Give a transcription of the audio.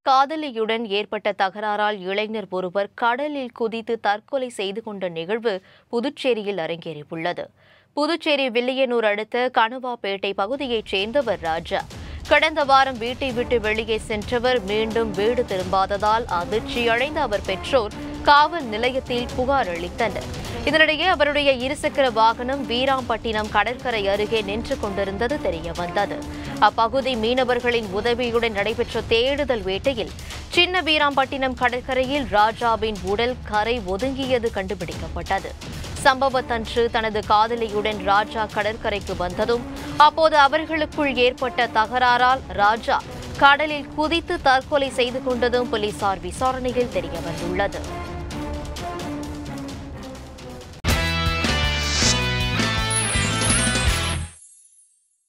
காதலியுடன் ஏற்பட்ட தகராறால் இளைஞர் ஒருவர் கடலில் குதித்து தற்கொலை செய்து கொண்ட நிகழ்வு புதுச்சேரியில் அரங்கேறியுள்ளது புதுச்சேரி வில்லியனூர் அடுத்த கணுவாப்பேட்டை பகுதியைச் சேர்ந்தவர் ராஜா கடந்த வாரம் வீட்டை விட்டு வெளியே சென்றவர் மீண்டும் வீடு திரும்பாததால் அதிர்ச்சியடைந்த அவர் பெற்றோர் காவல் நிலையத்தில் புகார் அளித்தனர் இதனிடையே அவருடைய இருசக்கர வாகனம் வீராம்பட்டினம் கடற்கரை அருகே நின்று கொண்டிருந்தது தெரியவந்தது அப்பகுதி மீனவர்களின் உதவியுடன் நடைபெற்ற தேடுதல் வேட்டையில் சின்ன வீராம்பட்டினம் கடற்கரையில் ராஜாவின் உடல் கரை ஒதுங்கியது கண்டுபிடிக்கப்பட்டது சம்பவத்தன்று தனது காதலியுடன் ராஜா கடற்கரைக்கு வந்ததும் அப்போது அவர்களுக்குள் ஏற்பட்ட தகராறால் ராஜா கடலில் குதித்து தற்கொலை செய்து கொண்டதும் போலீசார் விசாரணையில் தெரியவந்துள்ளது